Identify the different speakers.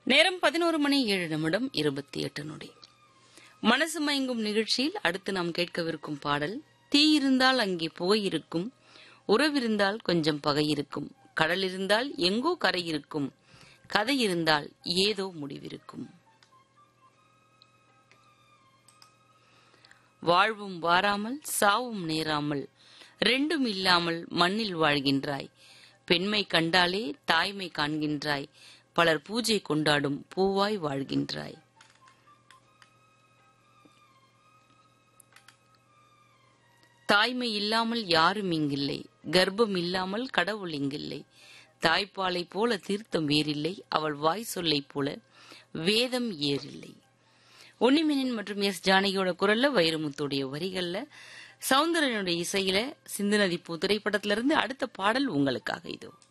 Speaker 1: நேரம் பதினோரு மணி ஏழு நிமிடம் இருபத்தி எட்டு நொடி மனசு மயங்கும் நிகழ்ச்சியில் அடுத்து நாம் கேட்கவிருக்கும் பாடல் தீ இருந்தால் அங்கே புகை இருக்கும் உறவிருந்தால் கொஞ்சம் பகை இருக்கும் கடல் இருந்தால் எங்கோ கரை இருக்கும் கதை இருந்தால் ஏதோ முடிவிருக்கும் வாழ்வும் வாராமல் சாவும் நேராமல் ரெண்டும் இல்லாமல் மண்ணில் வாழ்கின்றாய் பெண்மை கண்டாலே தாய்மை காண்கின்றாய் பலர் பூஜை கொண்டாடும் பூவாய் வாழ்கின்றாய் தாய்மை இல்லாமல் யாரும் இங்கில்லை கர்ப்பம் இல்லாமல் கடவுள் இங்கில்லை தாய்ப்பாலை போல தீர்த்தம் வேறில்லை அவள் வாய் சொல்லை போல வேதம் ஏறில்லை உன்னிமினின் மற்றும் எஸ் ஜானகியோட குரல்ல வைரமுத்துடைய வரிகள்ல சௌந்தரனுடைய இசையில சிந்து நதி பூ திரைப்படத்திலிருந்து அடுத்த பாடல் உங்களுக்காக இதோ